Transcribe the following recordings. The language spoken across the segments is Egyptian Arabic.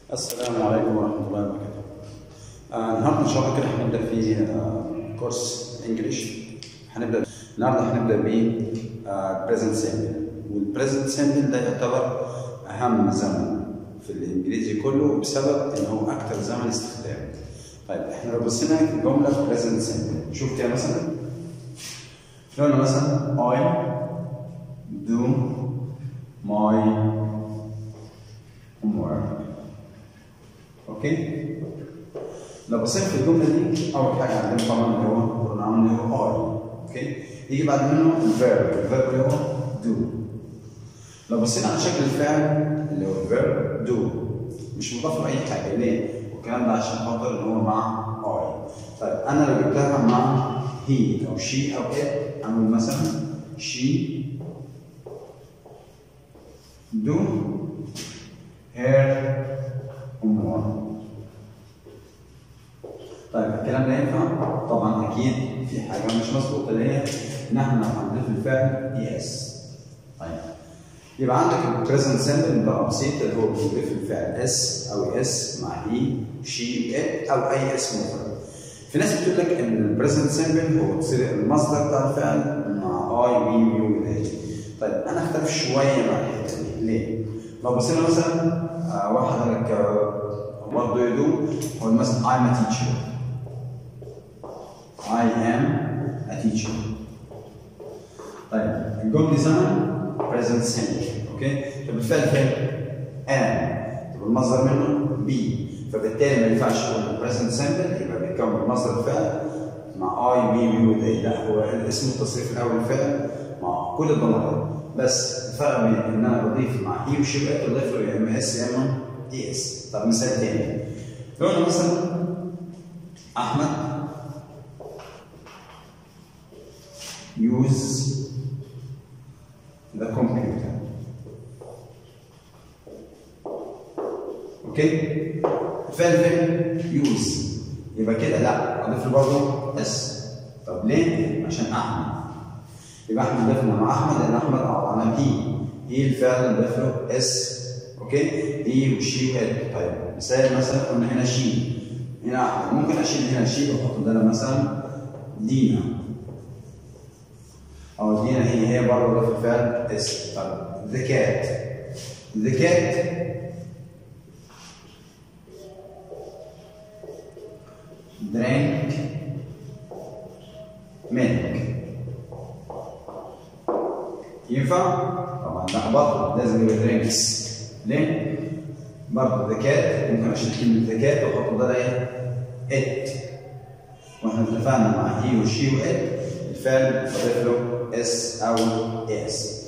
السلام عليكم ورحمة الله وبركاته. آه النهارده إن شاء الله كده هنبدأ في آه كورس انجلش هنبدأ النهارده هنبدأ ب بريزنت سيمبل والبريزنت سيمبل ده يعتبر أهم زمن في الإنجليزي كله بسبب إن هو أكتر زمن استخدام. طيب إحنا لو بصينا في جملة بريزنت سيمبل شوف كده مثلا لو أنا مثلا I do my homework اوكي لو بصيت في الجمله دي اول حاجه عندنا طبعا اللي هو بروناون اللي هو اي اوكي يجي بعد منه الفيرب الفيرب اللي هو دو لو بصينا على شكل الفعل اللي هو الفيرب دو مش مضاف له اي حاجه ليه؟ والكلام ده عشان خاطر ان هو مع اي طيب انا لو جبتها مع هي او شي او ات اعمل مثلا شي do her homework طيب الكلام ده ينفع؟ طبعا اكيد في حاجه مش مظبوطه اللي هي ان احنا هنضيف الفعل يس طيب يبقى عندك البريزنت سيمبل بقى بسيط اللي هو بيضيف الفعل اس او اس مع هي شي ات او اي اسم مفرد في ناس بتقول لك ان البريزنت سيمبل هو تصير المصدر بتاع الفعل مع اي وي وي وذي طيب انا اختلف شويه مع الحته دي ليه؟ لو بصينا مثلا آه واحد قال لك what do you do؟ هو مثلا I'm a teacher I am a teacher طيب الجمله دي زمن present simple اوكي طب الفعل فين؟ am طب المصدر منه be فبالتالي ما ينفعش يكون present simple يبقى بيتكون من مصدر الفعل مع I we we وذي لا هو الاسم التصريف الاول الفعل مع كل الضمائر بس الفرق بين ان انا بضيف مع هي وشبكه بضيف له يا اما اس يا اما دي اس طب مثال تاني لو انا مثلا احمد use the computer اوكي الفعل فين يوز يبقى كده لا اضيف له برضه اس طب ليه عشان احمد يبقى احنا ضفنا مع احمد لان احمد اعطانا بي ايه الفعل اللي ضيف له اس اوكي ايه وشي وات طيب مثال مثلا قلنا هنا شي هنا احمد ممكن اشيل هنا شي واحط ده مثلا دينا او دينا هي هي برضه ضيف الفعل اس طيب ذا كات ذا كات drank milk ينفع؟ طبعا ده بطل لازم يبقى درينكس ليه؟ برضه ذا كات ممكن اشيل كلمه ذا كات واحط بدل ايه؟ ات واحنا اتفقنا مع هي وشي وات الفعل بضيف له اس او اس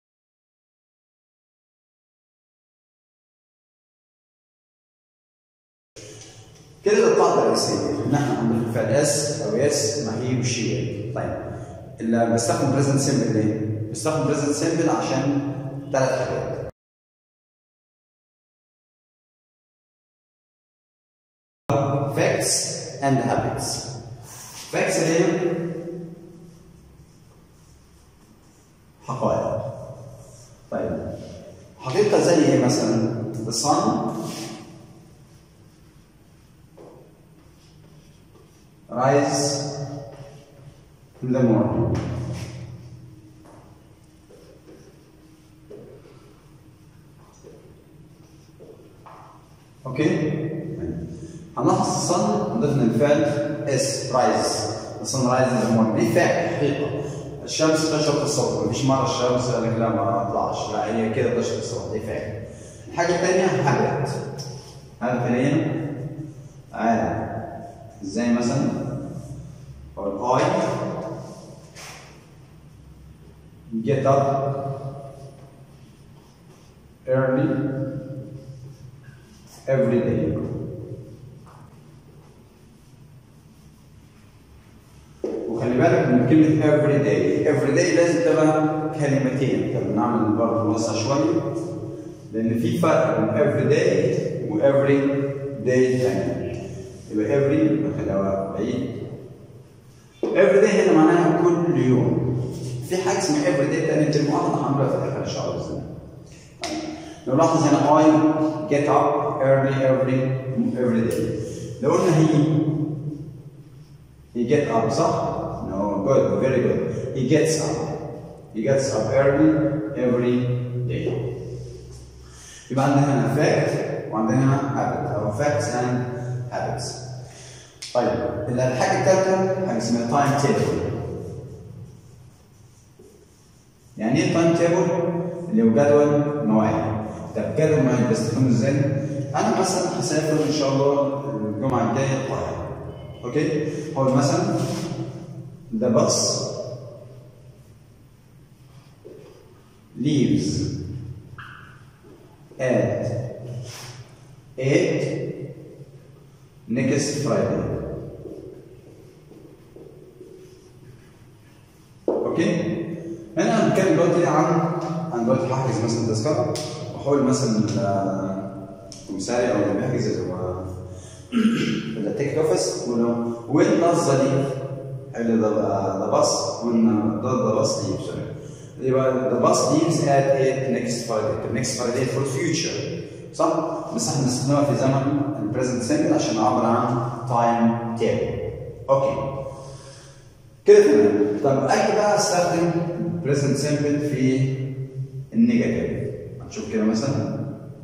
كده القاعده الرئيسيه ان احنا هنضيف الفعل اس او اس مع هي وشي وات طيب اللي بستخدم بريزنت سيمبل ليه؟ بستخدم بريزنت سيمبل عشان ثلاث حاجات facts and habits facts اللي هي حقائق طيب حقيقة زي ايه مثلا the sun rise in the morning اوكي هنلاحظ الصن ضفنا الفعل اس رايز الصن رايز المورنينج دي فعل حقيقه الشمس تشرق الصبح مفيش مره الشمس قال لك لا ما اطلعش لا هي كده تشرق الصبح دي فعل الحاجه الثانيه هابت هابت اللي هي عادة ازاي مثلا الاي get up early every day. وخلي بالك من كلمة every day، every day لازم تبقى كلمتين، طب نعمل برضه نوسع شوية لأن في فرق بين every day و every day تاني. يبقى every نخليها بعيد. every day هنا معناها كل يوم. في حاجة اسمها every day تاني كلمة واحدة هنعملها في آخر الشهر بإذن الله. نلاحظ هنا I get up early every every day لو قلنا he he get up صح؟ No, good, very good. He gets up. He gets up early every day. يبقى عندنا هنا fact وعندنا هنا habit أو facts and habits. طيب الحاجة الثالثة حاجة اسمها time table. يعني ايه تايم تيبل؟ اللي هو جدول مواعيد. طب جدول مواعيد بستخدمه ازاي؟ أنا مثلا هسافر إن شاء الله الجمعة الجاية القاهرة. أوكي؟ هقول مثلا the bus leaves at 8 next Friday. اوكي؟ هنا بنتكلم دلوقتي عن عن دلوقتي هحجز مثلا تذكره واحول مثلا الكمساري او اللي بيحجز هو التيكت اوفيس وين does دي اللي the, uh, the bus when uh, the, the bus leaves sorry. يبقى the bus leaves at 8 next Friday the next Friday for future صح؟ بس احنا بنستخدمها في زمن البريزنت سيمبل عشان نعبر عن تايم تيبل اوكي كده تمام طب اجي بقى استخدم present simple في النيجاتيف هنشوف كده مثلا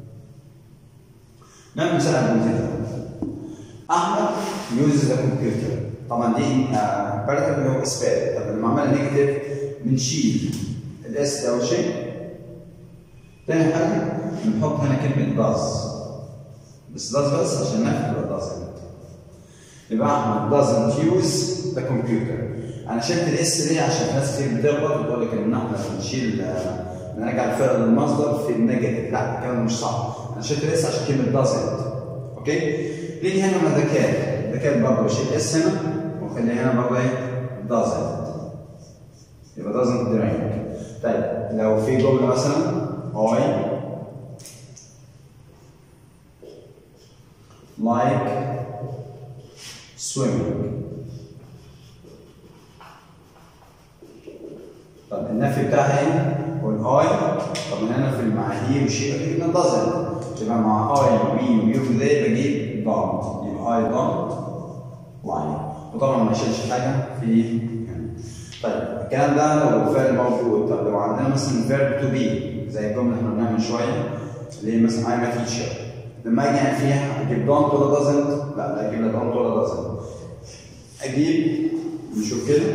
نعمل مثال على المثال احمد يوزز ذا كمبيوتر طبعا دي بارتكل اللي هو اثبات طب لما عملنا نيجاتيف بنشيل الاس ده اول شيء تاني حاجه بنحط هنا كلمه داز بس داز بس عشان نكتب داز يبقى احمد doesn't use the computer انا شلت الاس ليه عشان ناس كتير بتغلط وتقول لك ان احنا بنشيل بنرجع الفعل للمصدر في النيجاتيف لا الكلام مش صح انا شلت الاس عشان كلمه doesn't اوكي نيجي هنا مع ذكاء ذكاء برضه بشيل اس هنا واخلي هنا برضه ايه doesn't يبقى doesn't drink طيب لو في جمله مثلا I like swimming طب النفي بتاعها ايه؟ هو الاي طب من هنا في المعاهير والشيء جبنا doesn't يبقى مع اي وي ويو ذي بجيب don't يبقى اي don't لاين وطبعا ما اشيلش حاجه في هنا طيب الكلام ده لو الفعل موجود طب لو عندنا مثلا verb to be زي الجمله اللي احنا قلناها من شويه اللي هي مثلا I'm a teacher لما اجي يعني فيها اجيب don't ولا doesn't لا لا اجيب لا don't ولا doesn't اجيب نشوف كده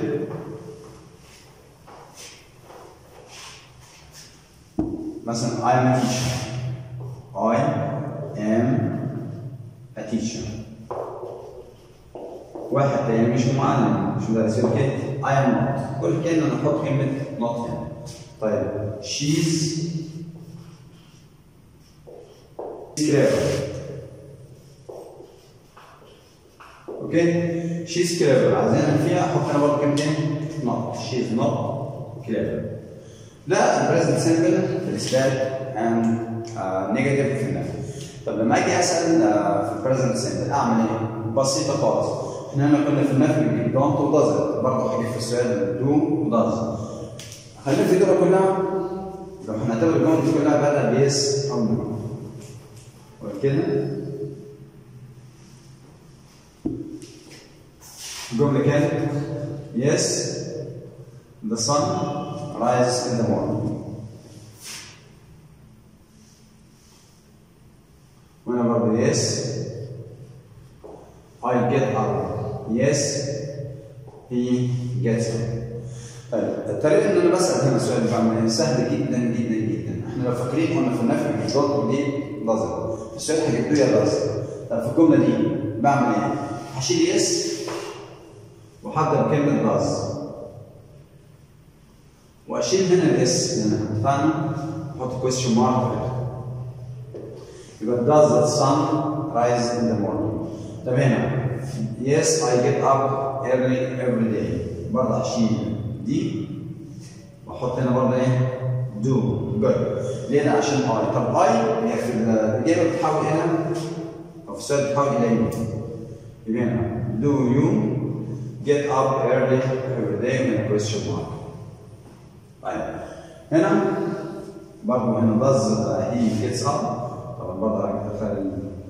مثلا I am a teacher I am a teacher واحد تاني مش معلم مش مدرس يقول كده I am not كل كلمة نحط كلمة not هنا طيب she's clever اوكي she's clever عايزين فيها احط انا برضه كلمتين not she's not clever ده البريزنت سيمبل في الاثبات اند نيجاتيف في النفي طب لما اجي اسال uh, في البريزنت سيمبل اعمل ايه؟ بسيطه خالص احنا هنا كنا في النفي بنجيب دونت ودازنت برضه هجيب في السؤال دو وداز خلينا في الجمله كلها لو هنعتبر الجمله دي كلها بدأ بيس او نو كده الجمله كانت يس the sun rises in the morning. Whenever yes, I get up. Yes, he gets up. طيب الطريقه ان انا بسال هنا السؤال بعمل سهل جدا جدا جدا احنا لو فاكرين قلنا في النفي مش ضغط دي لازم السؤال هجيب له يا لازم طب في الجمله دي بعمل ايه؟ هشيل يس وهبدا بكلمه لازم واشيل هنا الاس هنا اتفقنا؟ احط كويستشن مارك يبقى does the sun rise in the morning طب هنا yes I get up early every day برضه هشيل دي واحط هنا برضه ايه؟ do good ليه ده عشان I طب I هي في الاجابه بتتحول هنا او في السؤال بتتحول الى يو يبقى هنا do you get up early every day من question mark طيب هنا برضه هنا does he gets up طبعا برضه هدخل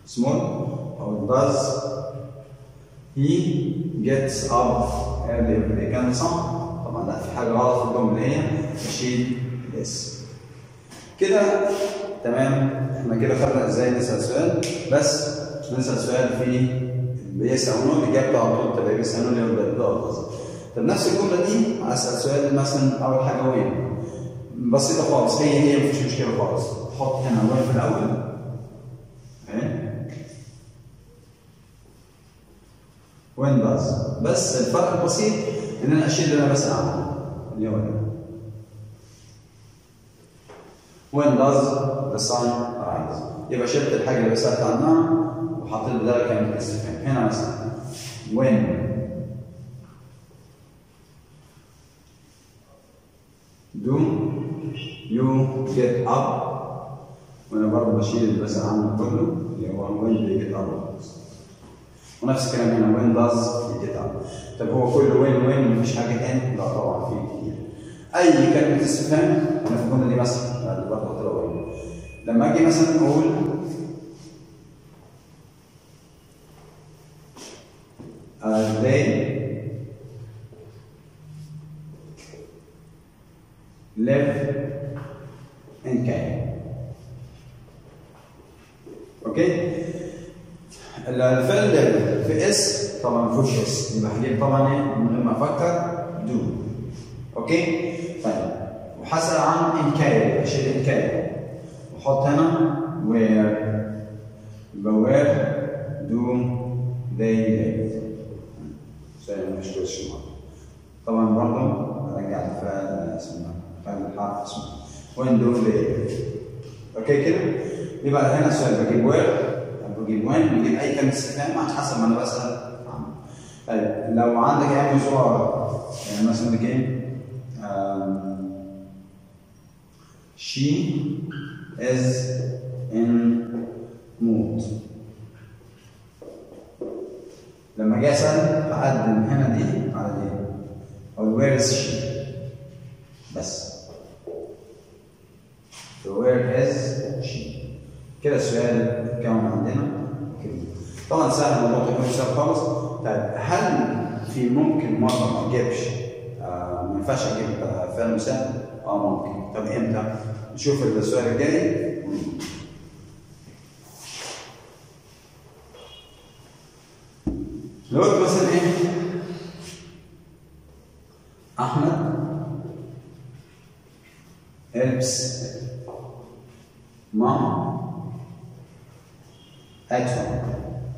small أو does he gets up early every day كان صح طبعا لا في حاجة غلط في الجملة اللي هي أشيل yes كده تمام احنا كده خدنا ازاي نسأل سؤال بس نسأل سؤال في بيس او نو اجابته على طول تبقى بيس او نو اللي هو ده طب نفس الجمله دي اسال سؤال مثلا اول حاجه وين بسيطه خالص هي هي مفيش مشكله خالص حط هنا وين في الاول وين باز بس الفرق البسيط ان انا اشيل اللي انا بسال عنه اللي هو ده وين does the sun rise يبقى شلت الحاجه اللي سالت عنها وحطيت بدالها كلمه استفهام هنا مثلا when do you get up وانا برضه بشيل اللي بسال عنه كله اللي هو when do you get up ونفس الكلام هنا when does he get up طب هو كله when when مفيش حاجه تاني لا طبعا في كتير اي كلمه استفهام انا في الجمله دي مثلا اللي برضه قلت له لما اجي مثلا اقول uh, they live in Kenya. اوكي الفعل live في اس طبعا ما فيهوش اس يبقى هجيب طبعا ايه من غير ما افكر do اوكي طيب وحسأل عن ان كان اشيل ان كان وحط هنا where يبقى where do they live سؤال مش كويشن طبعا برضه ارجع الفعل اسمه فعل الحرف اسمه وين دو they اوكي كده يبقى هنا السؤال بجيب وير بجيب وين بجيب اي كلمه استفهام على حسب ما انا بسال عنه طيب لو عندك اي موضوع يعني مثلا بجيب she is in mood لما اجي اسال هقدم هنا دي على دي او وير از شي بس وير از شي كده السؤال كم عندنا كده طبعا سهل الموضوع يكون سهل خالص طيب هل في ممكن مره ما اجيبش آه ما ينفعش اجيب آه فعل مساعد؟ اه ممكن طب امتى؟ نشوف السؤال الجاي لو قلت مثلا ايه احمد helps mom at home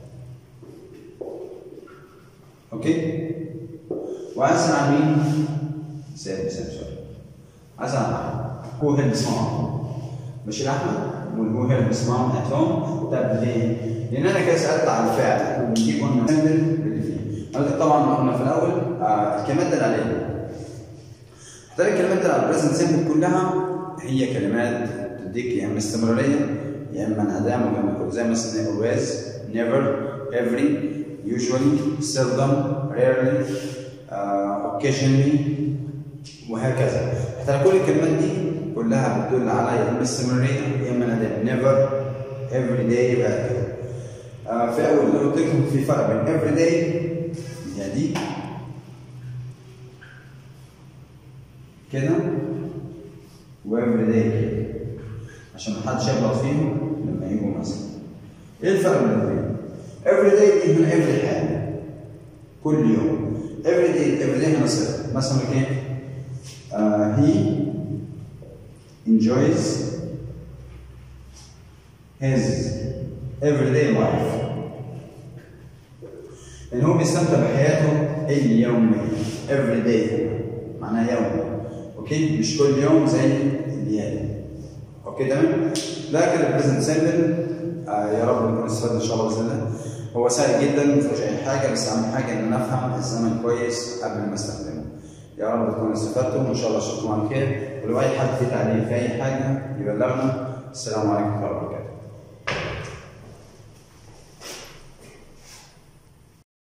اوكي واسال عن مين؟ سالم سالم سوري اسال عن احمد هو helps mom مش احمد هو helps mom at home طب ليه؟ لان انا كده سالت عن الفعل ونجيب قلنا اللي فيه قلت طبعا قلنا في الاول آه الكلمات اللي عليها حتى الكلمات اللي على البريزنت سيمبل كلها هي كلمات تديك يا اما استمراريه يا اما انعدام وكما كله زي مثلا always never every usually seldom rarely uh, occasionally وهكذا حتى كل الكلمات دي كلها بتدل على يا اما استمراريه يا اما انعدام never every day يبقى كده uh, في اول لو قلت لكم في فرق بين every day هي دي كده وافري داي كده عشان محدش يغلط فيهم لما يجوا مثلا ايه الفرق بين الاثنين؟ افري داي دي هنا افري حاجه كل يوم افري داي افري داي هنا صفر مثلا كده uh, he enjoys his everyday life لان هو بيستمتع بحياته اليوميه every day معناها يومي اوكي مش كل يوم زي الديانه اوكي تمام لكن البريزنت سيمبل آه يا رب نكون استفدنا ان شاء الله باذن الله هو سهل جدا ما فيهوش اي حاجه بس اهم حاجه ان انا افهم الزمن كويس قبل ما استخدمه يا رب تكونوا استفدتوا وان شاء الله اشوفكم على خير ولو اي حد فيه تعليق في اي حاجه يبلغنا السلام عليكم ورحمه الله وبركاته